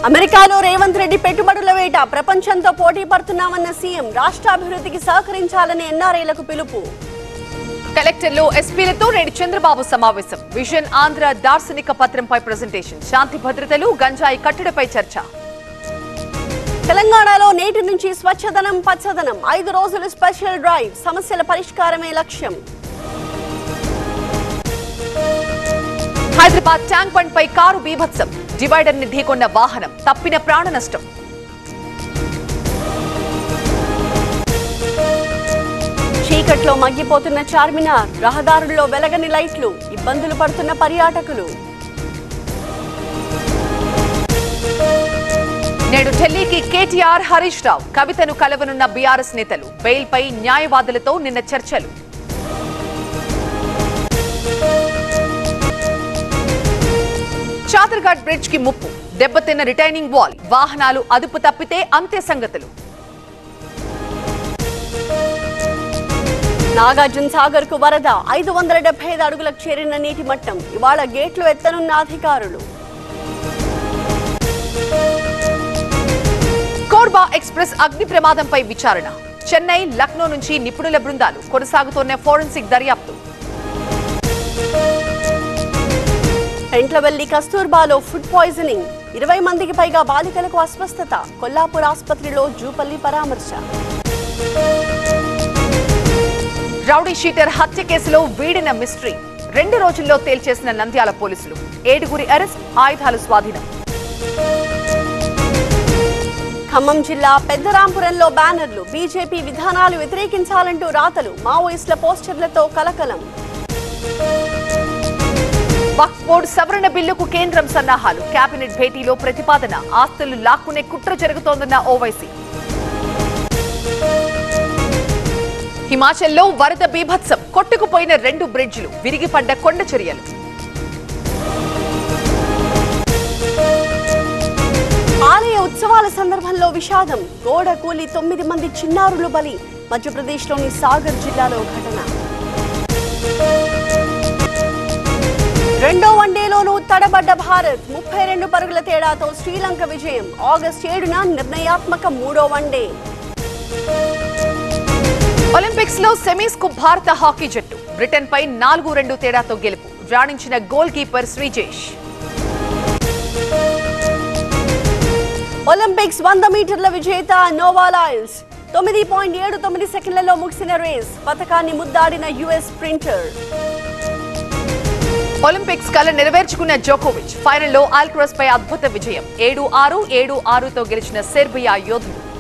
అమెరికాలో రేవంత్ రెడ్డి పెట్టుబడుల వేట ప్రపంచంతో పోటీ పడుతున్నామన్న సీఎం రాష్ట్రాభివృద్ధికి సహకరించాలని ఎన్ఆర్ఐలకు పిలుపు కలెక్టర్లో ఎస్పీలతో నేడు చంద్రబాబు సమావేశం విజన్ ఆంధ్ర దార్శనిక పత్రంపై ప్రజెంటేషన్ శాంతి భద్రతలు గంజాయి కట్టడిపై చర్చ తెలంగాణలో నేటి నుంచి స్వచ్ఛదనం పచ్చదనం ఐదు రోజులు స్పెషల్ డ్రైవ్ సమస్యల పరిష్కారమే లక్ష్యం హైదరాబాద్ ట్యాంక్ బండ్ పై కారు బీభత్సం డివైడర్ ని ఢీకొన్న వాహనం తప్పిన ప్రాణ నష్టం చీకట్లో మగ్గిపోతున్న చార్మినార్ రహదారుల్లో వెలగని లైట్లు ఇబ్బందులు పడుతున్న పర్యాటకులు నేడు ఢిల్లీకి కేటీఆర్ హరీష్ రావు కవితను కలవనున్న బీఆర్ఎస్ నేతలు బెయిల్ పై న్యాయవాదులతో నిన్న చర్చలు చాదర్ఘాట్ బ్రిడ్జ్ కి ముప్పు దెబ్బతిన్న రిటైనింగ్ వాల్ వాహనాలు అదుపు తప్పితే అంతే సంగతులు నాగార్జున సాగర్ కు వరద ఐదు వందల డెబ్బై ఐదు అడుగులకు చేరిన నీటి మట్టం ఇవాళ గేట్లు ఎత్తనున్న అధికారులు కోర్బా ఎక్స్ప్రెస్ అగ్ని ప్రమాదంపై విచారణ చెన్నై లక్నో నుంచి నిపుణుల బృందాలు కొనసాగుతోన్న ఫోరెన్సిక్ దర్యాప్తు పెంట్లవెల్లి కస్తూర్బాలో ఫుడ్ పాయిజనింగ్ ఇరవై మందికి పైగా బాలికలకు అస్వస్థత కొల్లాపూర్ ఆసుపత్రిలో జూపల్లి పరామర్శ రౌడీ షీటర్ హత్య కేసులో వీడిన మిస్టరీ రెండు రోజుల్లో తేల్చేసిన నంద్యాల పోలీసులు ఏడుగురి అరెస్ట్ ఆయుధాలు స్వాధీనం ఖమ్మం జిల్లా పెద్దరాంపురంలో బ్యానర్లు బీజేపీ విధానాలు వ్యతిరేకించాలంటూ రాతలు మావోయిస్టుల పోస్టర్లతో కలకలం వక్ఫ్ బోర్డు సవరణ బిల్లుకు కేంద్రం సన్నాహాలు కేబినెట్ భేటీలో ప్రతిపాదన ఆస్తులు లాక్కునే కుట్ర జరుగుతోందన్న ఓవైసీ హిమాచల్లో వరద బీభత్సం కొట్టుకుపోయిన రెండు బ్రిడ్జిలు విరిగిపడ్డ కొండ చర్యలు ఆలయ ఉత్సవాల సందర్భంలో విషాదం గోడ కూలి తొమ్మిది మంది చిన్నారులు బలి మధ్యప్రదేశ్లోని సాగర్ జిల్లాలో ఘటన రెండో వన్డేలోనూ తడబడ్డ భారత్ ముప్పై రెండు పరుగుల తేడాతో శ్రీలంక విజయం ఆగస్టు ఏడున నిర్ణయాత్మక మూడో వన్డే ఒలింపిక్స్ లో సెమీస్ కు భారత హాకీ జట్టు బ్రిటన్ పై నాలుగు రెండు తేడాతో గెలుపు రాణించిన గోల్ కీపర్ శ్రీజేష్ ఒలింపిక్స్ వంద మీటర్ల విజేత నోవా లాయల్స్ తొమ్మిది పాయింట్ ఏడు తొమ్మిది సెకండ్లలో ముగిసిన రేస్ పథకాన్ని ముద్దాడిన యుఎస్ స్ప్రింటర్ ఒలింపిక్స్ కల నెరవేర్చుకున్న జోకోవిచ్ ఫైనల్లో ఆల్క్రోస్ పై అద్భుత విజయం ఏడు ఆరు ఏడు ఆరుతో గెలిచిన సెర్బియా యోధుడు